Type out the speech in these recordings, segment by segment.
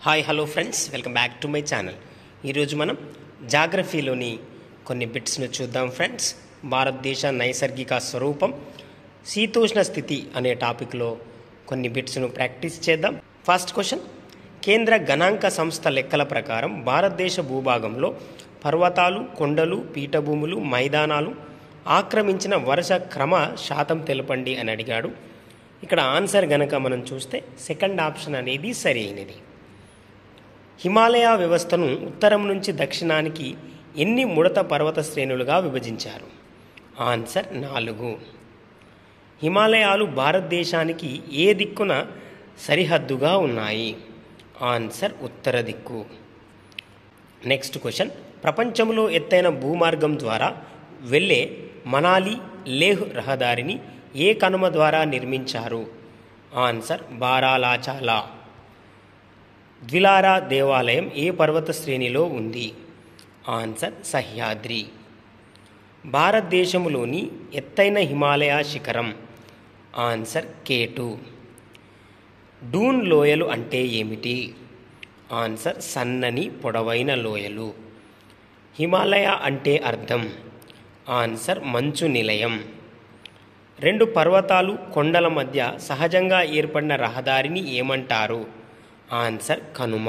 hi hello friends welcome back to my channel ఈరోజు మనం జాగ్రఫీలోని కొన్ని బిట్స్ను చూద్దాం ఫ్రెండ్స్ భారతదేశ నైసర్గిక స్వరూపం శీతోష్ణ స్థితి అనే టాపిక్లో కొన్ని బిట్స్ను ప్రాక్టీస్ చేద్దాం ఫస్ట్ క్వశ్చన్ కేంద్ర గణాంక సంస్థ లెక్కల ప్రకారం భారతదేశ భూభాగంలో పర్వతాలు కొండలు పీఠభూములు మైదానాలు ఆక్రమించిన వరుస క్రమ శాతం తెలపండి అని అడిగాడు ఇక్కడ ఆన్సర్ గనక మనం చూస్తే సెకండ్ ఆప్షన్ అనేది సరైనది హిమాలయ వ్యవస్థను ఉత్తరం నుంచి దక్షిణానికి ఎన్ని ముడత పర్వత శ్రేణులుగా విభజించారు ఆన్సర్ నాలుగు హిమాలయాలు భారతదేశానికి ఏ దిక్కున సరిహద్దుగా ఉన్నాయి ఆన్సర్ ఉత్తర దిక్కు నెక్స్ట్ క్వశ్చన్ ప్రపంచంలో ఎత్తైన భూమార్గం ద్వారా వెళ్ళే మనాలి లేహ్ రహదారిని ఏ కనుమ ద్వారా నిర్మించారు ఆన్సర్ బారాలాచాలా ద్విలారా దేవాలయం ఏ పర్వత శ్రేణిలో ఉంది ఆన్సర్ సహ్యాద్రి భారతదేశంలోని ఎత్తైన హిమాలయ శిఖరం ఆన్సర్ కేటు డూన్ లోయలు అంటే ఏమిటి ఆన్సర్ సన్నని పొడవైన లోయలు హిమాలయ అంటే అర్థం ఆన్సర్ మంచు నిలయం రెండు పర్వతాలు కొండల మధ్య సహజంగా ఏర్పడిన రహదారిని ఏమంటారు ఆన్సర్ కనుమ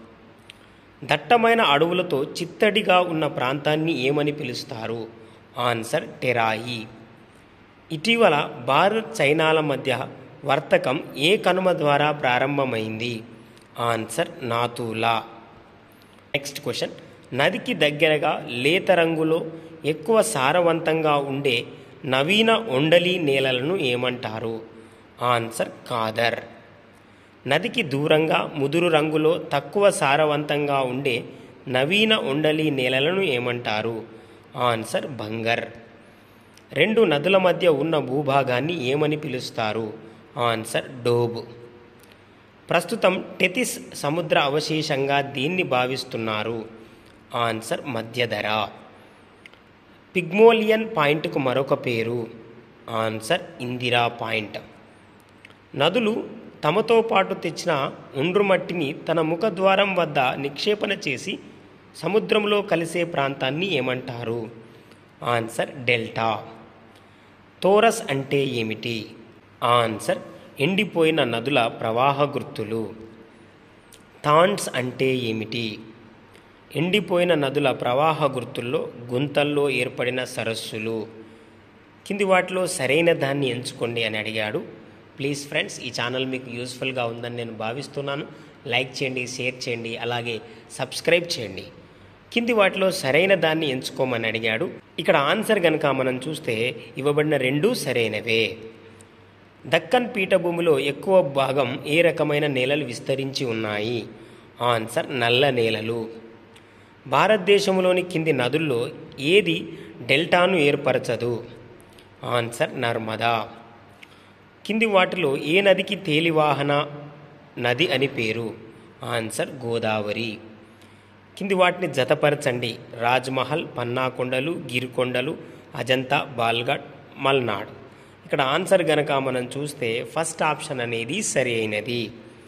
దట్టమైన అడవులతో చిత్తడిగా ఉన్న ప్రాంతాన్ని ఏమని పిలుస్తారు ఆన్సర్ టెరాయి ఇటీవల భారత్ చైనాల మధ్య వర్తకం ఏ కనుమ ద్వారా ప్రారంభమైంది ఆన్సర్ నాతూలా నెక్స్ట్ క్వశ్చన్ నదికి దగ్గరగా లేత రంగులో ఎక్కువ సారవంతంగా ఉండే నవీన ఒండలి నేలలను ఏమంటారు ఆన్సర్ కాదర్ నదికి దూరంగా ముదురు రంగులో తక్కువ సారవంతంగా ఉండే నవీన ఒండలి నేలలను ఏమంటారు ఆన్సర్ బంగర్ రెండు నదుల మధ్య ఉన్న భూభాగాన్ని ఏమని పిలుస్తారు ఆన్సర్ డోబ్ ప్రస్తుతం టెతిస్ సముద్ర అవశేషంగా దీన్ని భావిస్తున్నారు ఆన్సర్ మధ్యధర పిగ్మోలియన్ పాయింట్కు మరొక పేరు ఆన్సర్ ఇందిరా పాయింట్ నదులు తమతో పాటు తెచ్చిన ఒండ్రుమట్టిని తన ముఖద్వారం వద్ద నిక్షేపణ చేసి సముద్రంలో కలిసే ప్రాంతాన్ని ఏమంటారు ఆన్సర్ డెల్టా తోరస్ అంటే ఏమిటి ఆన్సర్ ఎండిపోయిన నదుల ప్రవాహ గుర్తులు థాండ్స్ అంటే ఏమిటి ఎండిపోయిన నదుల ప్రవాహ గుర్తుల్లో గుంతల్లో ఏర్పడిన సరస్సులు కింది వాటిలో సరైన దాన్ని ఎంచుకోండి అని అడిగాడు ప్లీజ్ ఫ్రెండ్స్ ఈ ఛానల్ మీకు యూస్ఫుల్గా ఉందని నేను భావిస్తున్నాను లైక్ చేయండి షేర్ చేయండి అలాగే సబ్స్క్రైబ్ చేయండి కింది వాటిలో సరైన దాన్ని ఎంచుకోమని అడిగాడు ఇక్కడ ఆన్సర్ కనుక మనం చూస్తే ఇవ్వబడిన రెండూ సరైనవే దక్కన్ పీఠభూమిలో ఎక్కువ భాగం ఏ రకమైన నేలలు విస్తరించి ఉన్నాయి ఆన్సర్ నల్ల నేలలు భారతదేశంలోని కింది నదుల్లో ఏది డెల్టాను ఏర్పరచదు ఆన్సర్ నర్మదా కింది వాటిలో ఏ నదికి తేలివాహన నది అని పేరు ఆన్సర్ గోదావరి కింది వాటిని జతపరచండి రాజ్మహల్ పన్నాకొండలు గిరికొండలు అజంతా బాల్గఢ్ మల్నాడ్ ఇక్కడ ఆన్సర్ గనక మనం చూస్తే ఫస్ట్ ఆప్షన్ అనేది సరి అయినది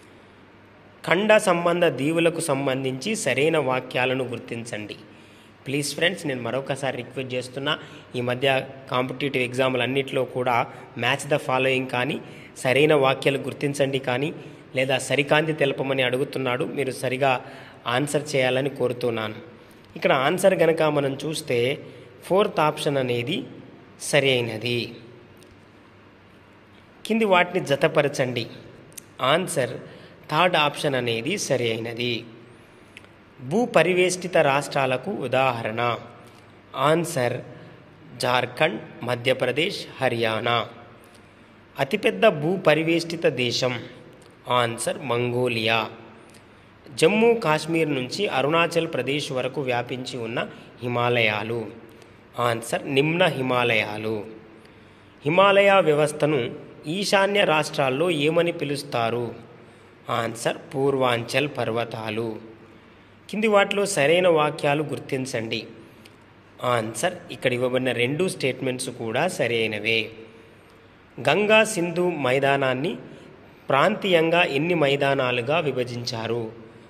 ఖండ సంబంధ దీవులకు సంబంధించి సరైన వాక్యాలను గుర్తించండి ప్లీజ్ ఫ్రెండ్స్ నేను మరొకసారి రిక్వెస్ట్ చేస్తున్నా ఈ మధ్య కాంపిటేటివ్ ఎగ్జామ్లు అన్నింటిలో కూడా మ్యాచ్ ద ఫాలోయింగ్ కానీ సరైన వాక్యాలు గుర్తించండి కానీ లేదా సరికాంతి తెలపమని అడుగుతున్నాడు మీరు సరిగా ఆన్సర్ చేయాలని కోరుతున్నాను ఇక్కడ ఆన్సర్ గనక మనం చూస్తే ఫోర్త్ ఆప్షన్ అనేది సరి అయినది కింది వాటిని జతపరచండి ఆన్సర్ థర్డ్ ఆప్షన్ అనేది సరి అయినది భూ పరివేష్టిత రాష్ట్రాలకు ఉదాహరణ ఆన్సర్ జార్ఖండ్ మధ్యప్రదేశ్ హర్యానా అతిపెద్ద భూ పరివేష్టిత దేశం ఆన్సర్ మంగోలియా జమ్మూ కాశ్మీర్ నుంచి అరుణాచల్ ప్రదేశ్ వరకు వ్యాపించి ఉన్న హిమాలయాలు ఆన్సర్ నిమ్న హిమాలయాలు హిమాలయ వ్యవస్థను ఈశాన్య రాష్ట్రాల్లో ఏమని పిలుస్తారు ఆన్సర్ పూర్వాంచల్ పర్వతాలు కింది వాటిలో సరైన వాక్యాలు గుర్తించండి ఆన్సర్ ఇక్కడ ఇవ్వబడిన రెండు స్టేట్మెంట్స్ కూడా సరైనవే గంగా సింధు మైదానాన్ని ప్రాంతీయంగా ఎన్ని మైదానాలుగా విభజించారు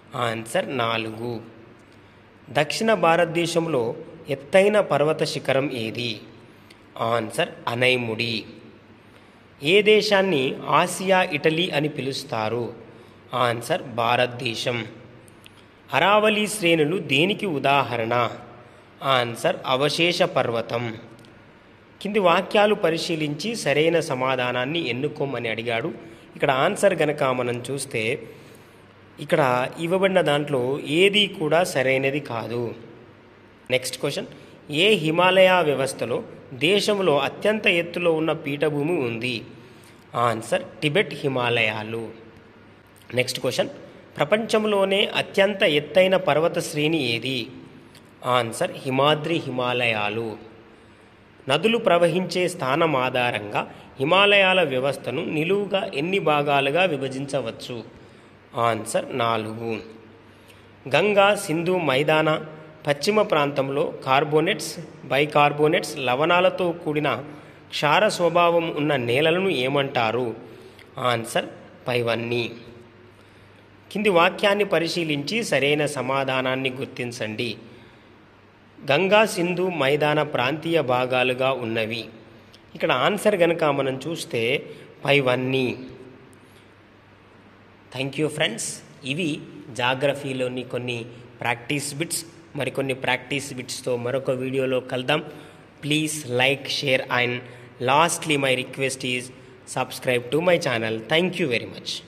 ఆన్సర్ నాలుగు దక్షిణ భారతదేశంలో ఎత్తైన పర్వత శిఖరం ఏది ఆన్సర్ అనైముడి ఏ దేశాన్ని ఆసియా ఇటలీ అని పిలుస్తారు ఆన్సర్ భారతదేశం అరావళి శ్రేణులు దేనికి ఉదాహరణ ఆన్సర్ అవశేష పర్వతం కింది వాక్యాలు పరిశీలించి సరైన సమాధానాన్ని ఎన్నుకోమని అడిగాడు ఇక్కడ ఆన్సర్ గనక మనం చూస్తే ఇక్కడ ఇవ్వబడిన దాంట్లో ఏది కూడా సరైనది కాదు నెక్స్ట్ క్వశ్చన్ ఏ హిమాలయ వ్యవస్థలో దేశంలో అత్యంత ఎత్తులో ఉన్న పీఠభూమి ఉంది ఆన్సర్ టిబెట్ హిమాలయాలు నెక్స్ట్ క్వశ్చన్ ప్రపంచంలోనే అత్యంత ఎత్తైన పర్వత శ్రేణి ఏది ఆన్సర్ హిమాద్రి హిమాలయాలు నదులు ప్రవహించే స్థానం ఆధారంగా హిమాలయాల వ్యవస్థను నిలువుగా ఎన్ని భాగాలుగా విభజించవచ్చు ఆన్సర్ నాలుగు గంగా సింధు మైదాన పశ్చిమ ప్రాంతంలో కార్బోనేట్స్ బైకార్బోనేట్స్ లవణాలతో కూడిన క్షార స్వభావం ఉన్న నేలలను ఏమంటారు ఆన్సర్ పైవన్నీ కింది వాక్యాన్ని పరిశీలించి సరైన సమాధానాన్ని గుర్తించండి గంగా సింధు మైదాన ప్రాంతీయ భాగాలుగా ఉన్నవి ఇక్కడ ఆన్సర్ గనక మనం చూస్తే పైవన్నీ థ్యాంక్ యూ ఫ్రెండ్స్ ఇవి జాగ్రఫీలోని కొన్ని ప్రాక్టీస్ బిట్స్ మరికొన్ని ప్రాక్టీస్ బిట్స్తో మరొక వీడియోలో కలుద్దాం please like share and lastly my request is subscribe to my channel thank you very much